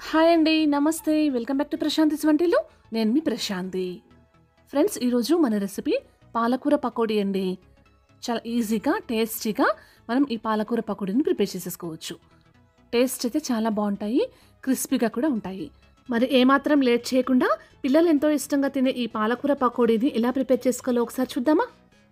hi అండి నమస్తే welcome back to Prashanthi's వంటిలు నేను మీ ప్రశాంతి ఫ్రెండ్స్ ఈరోజు మన రెసిపీ పాలకూర పకోడీ అండి చాలా ఈజీగా టేస్టీగా మనం ఈ పాలకూర పకోడీని ప్రిపేర్ చేసేసుకోవచ్చు టేస్ట్ అయితే చాలా బాగుంటాయి క్రిస్పీగా కూడా ఉంటాయి మరి ఏమాత్రం లేట్ చేయకుండా పిల్లలు ఎంతో ఇష్టంగా తినే ఈ పాలకూర పకోడీని ఎలా ప్రిపేర్ చేసుకోవాలో ఒకసారి చూద్దామా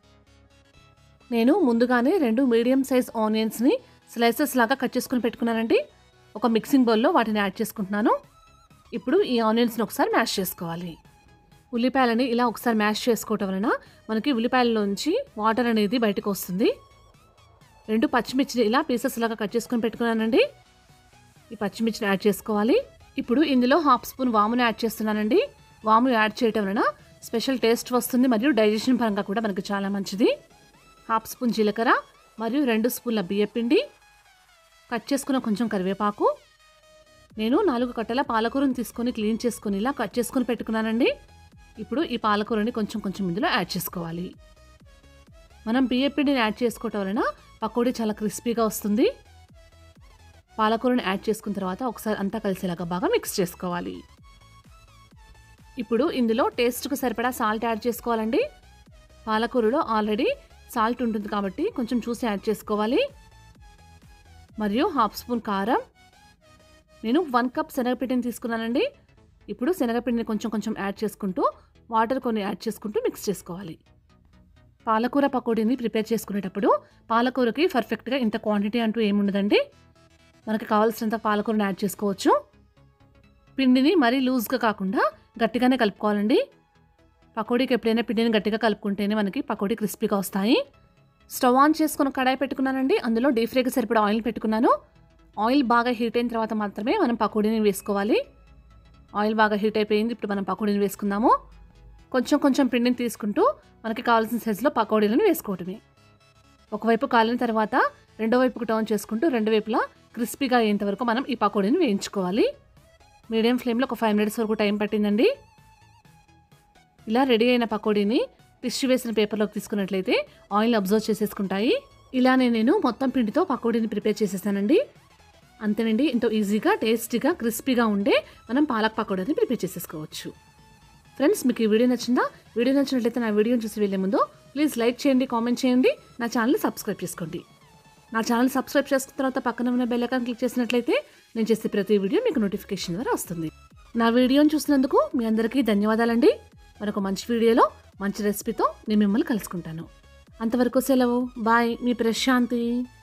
నేను ముందుగానే రెండు మీడియం సైజ్ ఆనియన్స్ని స్లైసెస్ లాగా కట్ చేసుకుని పెట్టుకున్నానండి ఒక మిక్సింగ్ బౌల్లో వాటిని యాడ్ చేసుకుంటున్నాను ఇప్పుడు ఈ ఆనియన్స్ని ఒకసారి మ్యాష్ చేసుకోవాలి ఉల్లిపాయలని ఇలా ఒకసారి మ్యాష్ చేసుకోవటం వలన మనకి ఉల్లిపాయలలోంచి వాటర్ అనేది బయటకు వస్తుంది రెండు పచ్చిమిర్చిని ఇలా పీసెస్ లాగా కట్ చేసుకొని పెట్టుకున్నానండి ఈ పచ్చిమిర్చిని యాడ్ చేసుకోవాలి ఇప్పుడు ఇందులో హాఫ్ స్పూన్ వాముని యాడ్ చేస్తున్నానండి వాము యాడ్ చేయటం వలన స్పెషల్ టేస్ట్ వస్తుంది మరియు డైజెషన్ పరంగా కూడా మనకి చాలా మంచిది హాఫ్ స్పూన్ జీలకర్ర మరియు రెండు స్పూన్ల బియ్యపిండి కట్ చేసుకున్న కొంచెం కరివేపాకు నేను నాలుగు కట్టల పాలకూరని తీసుకొని క్లీన్ చేసుకొని ఇలా కట్ చేసుకొని పెట్టుకున్నానండి ఇప్పుడు ఈ పాలకూరని కొంచెం కొంచెం ఇందులో యాడ్ చేసుకోవాలి మనం బియ్యపిండిని యాడ్ చేసుకోవటం వలన పకోడీ చాలా క్రిస్పీగా వస్తుంది పాలకూరని యాడ్ చేసుకున్న తర్వాత ఒకసారి అంతా కలిసేలాగా బాగా మిక్స్ చేసుకోవాలి ఇప్పుడు ఇందులో టేస్ట్కు సరిపడా సాల్ట్ యాడ్ చేసుకోవాలండి పాలకూరలో ఆల్రెడీ సాల్ట్ ఉంటుంది కాబట్టి కొంచెం చూసి యాడ్ చేసుకోవాలి మరియు హాఫ్ స్పూన్ కారం నేను వన్ కప్ శనగపిండిని తీసుకున్నానండి ఇప్పుడు శనగపిండిని కొంచెం కొంచెం యాడ్ చేసుకుంటూ వాటర్ కొన్ని యాడ్ చేసుకుంటూ మిక్స్ చేసుకోవాలి పాలకూర పకోడీని ప్రిపేర్ చేసుకునేటప్పుడు పాలకూరకి పర్ఫెక్ట్గా ఇంత క్వాంటిటీ అంటూ ఏముండదండి మనకి కావాల్సినంత పాలకూరని యాడ్ చేసుకోవచ్చు పిండిని మరీ లూజ్గా కాకుండా గట్టిగానే కలుపుకోవాలండి పకోడీకి ఎప్పుడైనా పిండిని గట్టిగా కలుపుకుంటేనే మనకి పకోడీ క్రిస్పీగా వస్తాయి స్టవ్ ఆన్ చేసుకుని కడాయి పెట్టుకున్నానండి అందులో డీప్ ఫ్రైకి సరిపడా ఆయిల్ పెట్టుకున్నాను ఆయిల్ బాగా హీట్ అయిన తర్వాత మాత్రమే మనం పకోడీని వేసుకోవాలి ఆయిల్ బాగా హీట్ అయిపోయింది ఇప్పుడు మనం పకోడీని వేసుకుందాము కొంచెం కొంచెం పిండిని తీసుకుంటూ మనకి కావాల్సిన సైజులో పకోడీలను వేసుకోవటమే ఒకవైపు కాలిన తర్వాత రెండో వైపుకు టర్న్ చేసుకుంటూ రెండు వైపులా క్రిస్పీగా అయ్యేంత వరకు మనం ఈ పకోడీని వేయించుకోవాలి మీడియం ఫ్లేమ్లో ఒక ఫైవ్ మినిట్స్ వరకు టైం పట్టిందండి ఇలా రెడీ అయిన పకోడీని టిష్యూ వేసిన పేపర్లోకి తీసుకున్నట్లయితే ఆయిల్ అబ్జర్వ్ చేసేసుకుంటాయి ఇలానే నేను మొత్తం పిండితో పకోడీని ప్రిపేర్ చేసేసానండి అంతేనండి ఎంతో ఈజీగా టేస్టీగా క్రిస్పీగా ఉండే మనం పాలక్ పకోడీని ప్రిపేర్ చేసేసుకోవచ్చు ఫ్రెండ్స్ మీకు ఈ వీడియో నచ్చిందా వీడియో నచ్చినట్లయితే నా వీడియోని చూసి వెళ్ళే ముందు ప్లీజ్ లైక్ చేయండి కామెంట్ చేయండి నా ఛానల్ని సబ్స్క్రైబ్ చేసుకోండి నా ఛానల్ సబ్స్క్రైబ్ చేసుకున్న తర్వాత పక్కన ఉన్న బెల్ ఐకాన్ క్లిక్ చేసినట్లయితే నేను చేసే ప్రతి వీడియో మీకు నోటిఫికేషన్ ద్వారా వస్తుంది నా వీడియోని చూసినందుకు మీ అందరికీ ధన్యవాదాలండి మరొక మంచి వీడియోలో మంచి రెసిపీతో నేను మిమ్మల్ని కలుసుకుంటాను అంతవరకు సెలవు బాయ్ మీ ప్రశాంతి